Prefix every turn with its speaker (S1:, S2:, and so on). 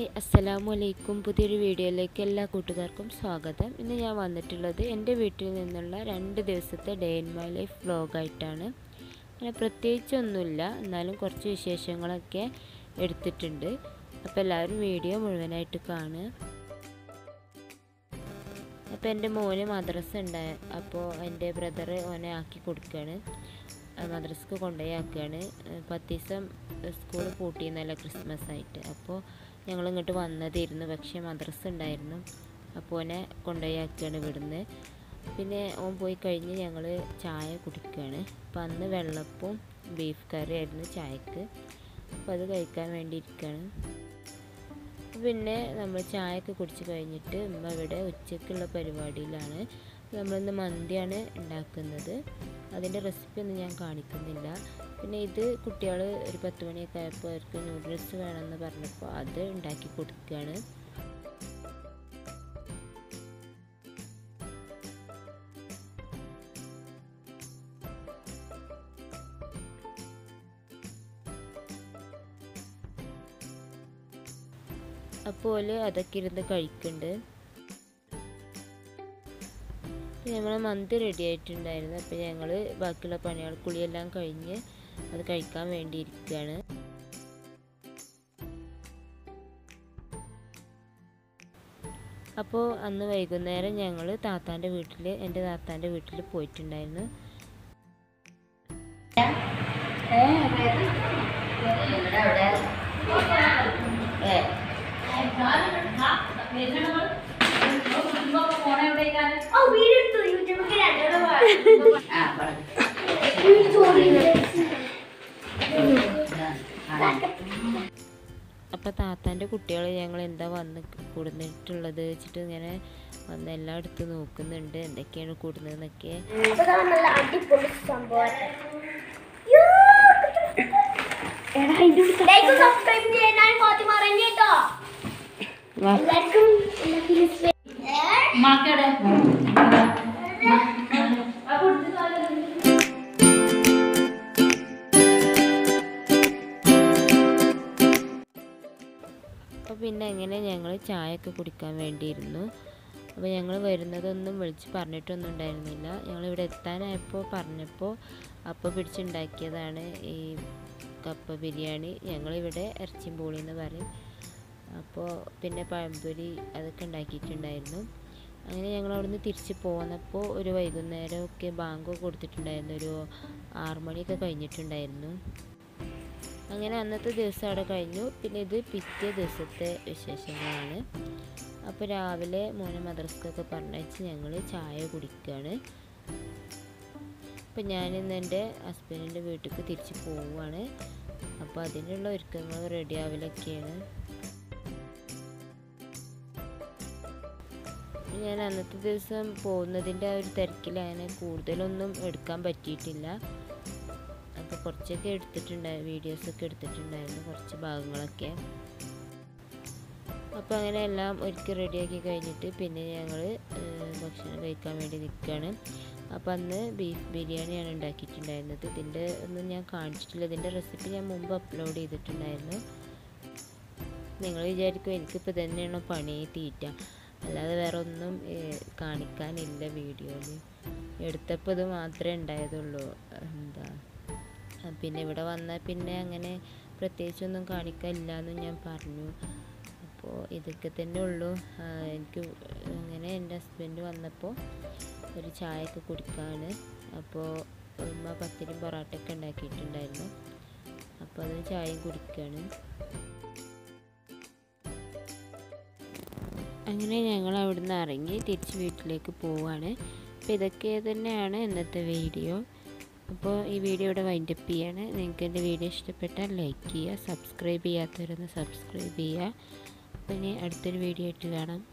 S1: hi അസ്സലാമു അലൈക്കും പുതിയൊരു വീഡിയോയിലേക്ക് എല്ലാ കൂട്ടുകാർക്കും സ്വാഗതം ഇന്ന് ഞാൻ വന്നിട്ടുള്ളത് എൻ്റെ വീട്ടിൽ നിന്നുള്ള രണ്ട് ദിവസത്തെ ഡേ ഇൻ മൈ ലൈഫ് വ്ലോഗായിട്ടാണ് അങ്ങനെ പ്രത്യേകിച്ചൊന്നുമില്ല എന്നാലും കുറച്ച് വിശേഷങ്ങളൊക്കെ എടുത്തിട്ടുണ്ട് അപ്പോൾ എല്ലാവരും വീഡിയോ മുഴുവനായിട്ട് കാണുക അപ്പോൾ എൻ്റെ മോന് മദ്രസ ഉണ്ടായ അപ്പോൾ എൻ്റെ ബ്രദർ ഓനെ ആക്കി കൊടുക്കുകയാണ് മദ്രസക്ക് കൊണ്ടുപോയി ആക്കുകയാണ് പത്ത് ദിവസം സ്കൂൾ പൂട്ടിയിരുന്നല്ലോ ക്രിസ്മസ് ആയിട്ട് അപ്പോൾ ഞങ്ങൾ ഇങ്ങോട്ട് വന്നതായിരുന്നു പക്ഷേ മദ്രസ ഉണ്ടായിരുന്നു അപ്പോൾ ഓനെ കൊണ്ടുപോയി ആക്കുകയാണ് ഇവിടുന്ന് പിന്നെ ഓൻ പോയി കഴിഞ്ഞ് ഞങ്ങൾ ചായ കുടിക്കുകയാണ് അപ്പം അന്ന് വെള്ളപ്പവും ബീഫ് കറി ആയിരുന്നു ചായക്ക് അപ്പോൾ അത് കഴിക്കാൻ വേണ്ടി ഇരിക്കുകയാണ് പിന്നെ നമ്മൾ ചായയൊക്കെ കുടിച്ച് കഴിഞ്ഞിട്ട് ഉമ്മ ഇവിടെ ഉച്ചയ്ക്കുള്ള പരിപാടിയിലാണ് നമ്മളിന്ന് മന്തിയാണ് ഉണ്ടാക്കുന്നത് അതിൻ്റെ റെസിപ്പി ഒന്നും ഞാൻ കാണിക്കുന്നില്ല പിന്നെ ഇത് കുട്ടികൾ ഒരു പത്ത് മണിയൊക്കെ ആയപ്പോൾ അവർക്ക് നൂഡിൽസ് വേണമെന്ന് പറഞ്ഞപ്പോൾ അത് ഉണ്ടാക്കി കൊടുക്കുകയാണ് അപ്പോൾ അതൊക്കെ ഇരുന്ന് കഴിക്കുന്നുണ്ട് നമ്മൾ മന്തി റെഡി ആയിട്ടുണ്ടായിരുന്നു അപ്പോൾ ഞങ്ങൾ ബാക്കിയുള്ള പണികൾ കുളിയെല്ലാം കഴിഞ്ഞ് അത് കഴിക്കാൻ വേണ്ടി ഇരിക്കുകയാണ് അപ്പോൾ അന്ന് വൈകുന്നേരം ഞങ്ങൾ താത്താൻ്റെ വീട്ടിൽ എൻ്റെ താത്താൻ്റെ വീട്ടിൽ പോയിട്ടുണ്ടായിരുന്നു അപ്പോൾ താത്താൻ്റെ കുട്ടികൾ ഞങ്ങൾ എന്താ വന്ന് കൊടുന്നിട്ടുള്ളത് വെച്ചിട്ട് ഇങ്ങനെ വന്ന് എല്ലാം എടുത്ത് നോക്കുന്നുണ്ട് എന്തൊക്കെയാണ് കൂടുന്നതെന്നൊക്കെ
S2: നല്ല അടിപൊളി സംഭവമാണ് സബ്സ്ക്രൈബ് ചെയ്യാൻ ഫാത്തിമ റഞ്ഞി കേട്ടോ എല്ലാവർക്കും
S1: അപ്പോൾ പിന്നെ അങ്ങനെ ഞങ്ങൾ ചായയൊക്കെ കുടിക്കാൻ വേണ്ടിയിരുന്നു അപ്പോൾ ഞങ്ങൾ വരുന്നതൊന്നും വിളിച്ച് പറഞ്ഞിട്ടൊന്നും ഉണ്ടായിരുന്നില്ല ഞങ്ങളിവിടെ എത്താനായപ്പോൾ പറഞ്ഞപ്പോൾ അപ്പോൾ പിടിച്ചുണ്ടാക്കിയതാണ് ഈ കപ്പ ബിരിയാണി ഞങ്ങളിവിടെ ഇറച്ചിയും പൂളി എന്ന് പറയും അപ്പോൾ പിന്നെ പഴംപൊരി അതൊക്കെ ഉണ്ടാക്കിയിട്ടുണ്ടായിരുന്നു അങ്ങനെ ഞങ്ങൾ അവിടുന്ന് തിരിച്ച് പോന്നപ്പോൾ ഒരു വൈകുന്നേരമൊക്കെ ബാങ്കൊക്കെ കൊടുത്തിട്ടുണ്ടായിരുന്നു ഒരു ആറ് മണിയൊക്കെ കഴിഞ്ഞിട്ടുണ്ടായിരുന്നു അങ്ങനെ അന്നത്തെ ദിവസം അവിടെ കഴിഞ്ഞു പിന്നെ ഇത് പിറ്റേ ദിവസത്തെ വിശേഷങ്ങളാണ് അപ്പോൾ രാവിലെ മോനെ മദ്രസക്കൊക്കെ പറഞ്ഞയച്ച് ഞങ്ങൾ ചായ കുടിക്കുകയാണ് അപ്പം ഞാനിന്ന് എൻ്റെ ഹസ്ബൻഡിൻ്റെ വീട്ടിലേക്ക് തിരിച്ച് പോവുകയാണ് അപ്പോൾ അതിനുള്ള ഒരുക്കങ്ങൾ റെഡി ആവലൊക്കെയാണ് ഞാൻ അന്നത്തെ ദിവസം പോകുന്നതിൻ്റെ ആ ഒരു തിരക്കിൽ അങ്ങനെ കൂടുതലൊന്നും എടുക്കാൻ പറ്റിയിട്ടില്ല അപ്പോൾ കുറച്ചൊക്കെ എടുത്തിട്ടുണ്ടായി വീഡിയോസൊക്കെ എടുത്തിട്ടുണ്ടായിരുന്നു കുറച്ച് ഭാഗങ്ങളൊക്കെ അപ്പോൾ അങ്ങനെ എല്ലാം ഒരുക്കി റെഡിയാക്കി കഴിഞ്ഞിട്ട് പിന്നെ ഞങ്ങൾ ഭക്ഷണം കഴിക്കാൻ വേണ്ടി നിൽക്കുകയാണ് അപ്പോൾ അന്ന് ബീഫ് ബിരിയാണിയാണ് ഉണ്ടാക്കിയിട്ടുണ്ടായിരുന്നത് ഇതിൻ്റെ ഒന്നും ഞാൻ കാണിച്ചിട്ടില്ല ഇതിൻ്റെ റെസിപ്പി ഞാൻ മുമ്പ് അപ്ലോഡ് ചെയ്തിട്ടുണ്ടായിരുന്നു നിങ്ങൾ വിചാരിക്കും എനിക്കിപ്പോൾ തന്നെയാണോ പണി തീറ്റ അല്ലാതെ വേറെ ഒന്നും കാണിക്കാനില്ല വീഡിയോയിൽ എടുത്തപ്പോൾ ഇത് മാത്രമേ ഉണ്ടായതുള്ളൂ എന്താ പിന്നെ ഇവിടെ വന്നാൽ പിന്നെ അങ്ങനെ പ്രത്യേകിച്ചൊന്നും കാണിക്കാനില്ല എന്ന് ഞാൻ പറഞ്ഞു അപ്പോൾ ഇതൊക്കെ തന്നെ ഉള്ളൂ എനിക്ക് അങ്ങനെ എൻ്റെ ഹസ്ബൻഡ് വന്നപ്പോൾ ഒരു ചായയൊക്കെ കുടിക്കാണ് അപ്പോൾ ഉമ്മ പത്തിരി പൊറാട്ടയൊക്കെ ഉണ്ടാക്കിയിട്ടുണ്ടായിരുന്നു അപ്പോൾ അത് ചായയും കുടിക്കുകയാണ് അങ്ങനെ ഞങ്ങൾ അവിടുന്ന് ഇറങ്ങി തിരിച്ച് വീട്ടിലേക്ക് പോവുകയാണ് അപ്പോൾ ഇതൊക്കെ തന്നെയാണ് ഇന്നത്തെ വീഡിയോ അപ്പോൾ ഈ വീഡിയോ ഇവിടെ വൈൻഡപ്പ് ചെയ്യാണ് നിങ്ങൾക്ക് എൻ്റെ വീഡിയോ ഇഷ്ടപ്പെട്ടാൽ ലൈക്ക് ചെയ്യുക സബ്സ്ക്രൈബ് ചെയ്യാത്തവരൊന്ന് സബ്സ്ക്രൈബ് ചെയ്യുക അപ്പോൾ ഇനി അടുത്തൊരു വീഡിയോ ആയിട്ട് കാണാം